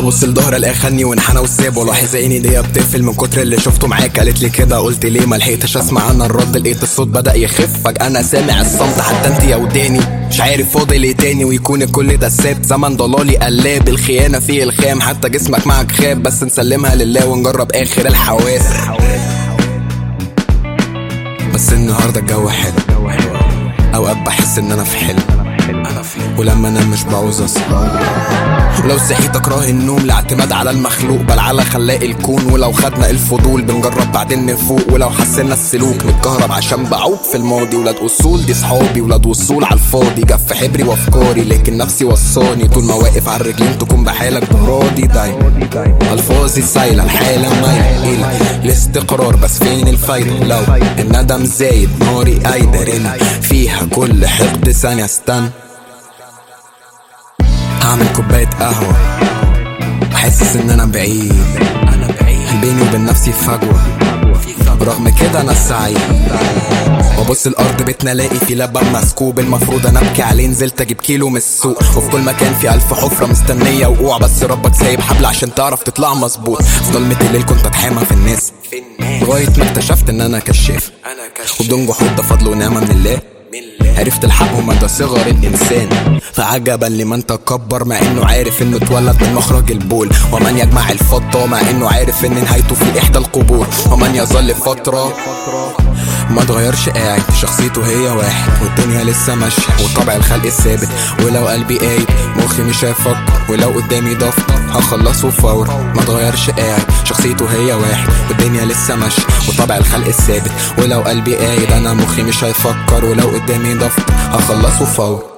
ببص لظهر الاقي خدني وانحنى وساب ولاحظ عيني دي بتقفل من كتر اللي شفته معاك قالت لي كده قلت ليه ما لحقتش اسمع انا الرد لقيت الصوت بدا يخف فجاه انا سامع الصمت حتى انت يا وداني مش عارف فاضل ايه تاني ويكون كل ده ساب زمن ضلالي قلاب الخيانه فيه الخام حتى جسمك معك خاب بس نسلمها لله ونجرب اخر الحواس بس النهارده الجو حلو اوقات بحس ان انا في حلم ولما انام مش بعوز اصحى ولو صحيت اكره النوم لاعتماد على المخلوق بل على خلاق الكون ولو خدنا الفضول بنجرب بعدين نفوق ولو حسنا السلوك نتكهرب عشان بعوق في الماضي ولاد اصول دي صحابي ولاد وصول على الفاضي جف حبري وافكاري لكن نفسي وصاني طول ما واقف على الرجلين تكون بحالك براضي دايما الفاظي سايله الحاله مايله الى الاستقرار بس فين الفايده لو الندم زايد ناري قايده رن فيها كل حقد ثانيه استنى هعمل كوباية قهوة وحاسس ان انا بعيد انا بعيد بيني وبين نفسي فجوة رغم كده انا سعيد وابص الارض بيتنا الاقي في لبن مسكوب المفروض انا ابكي عليه نزلت اجيب كيلو من السوق وفي كل مكان في الف حفره مستنيه وقوع بس ربك سايب حبل عشان تعرف تطلع مظبوط في ضلمه الليل كنت اتحامى في الناس لغايه ما اكتشفت ان انا كشاف وبدون جحود ده فضل ونعمه من الله عرفت الحق ومدى صغر الانسان فعجبا لمن تكبر مع انه عارف انه اتولد من مخرج البول ومن يجمع الفضة مع انه عارف ان نهايته في احدى القبور ومن يظل فترة ما اتغيرش قاعد شخصيته هي واحد والدنيا لسه ماشية وطبع الخلق الثابت ولو قلبي قايد مخي مش هيفكر ولو قدامي دفتر هخلصه فور ما اتغيرش قاعد شخصيته هي واحد والدنيا لسه ماشية وطبع الخلق الثابت ولو قلبي قايد انا مخي مش هيفكر ولو قدامي دفتر هخلصه فور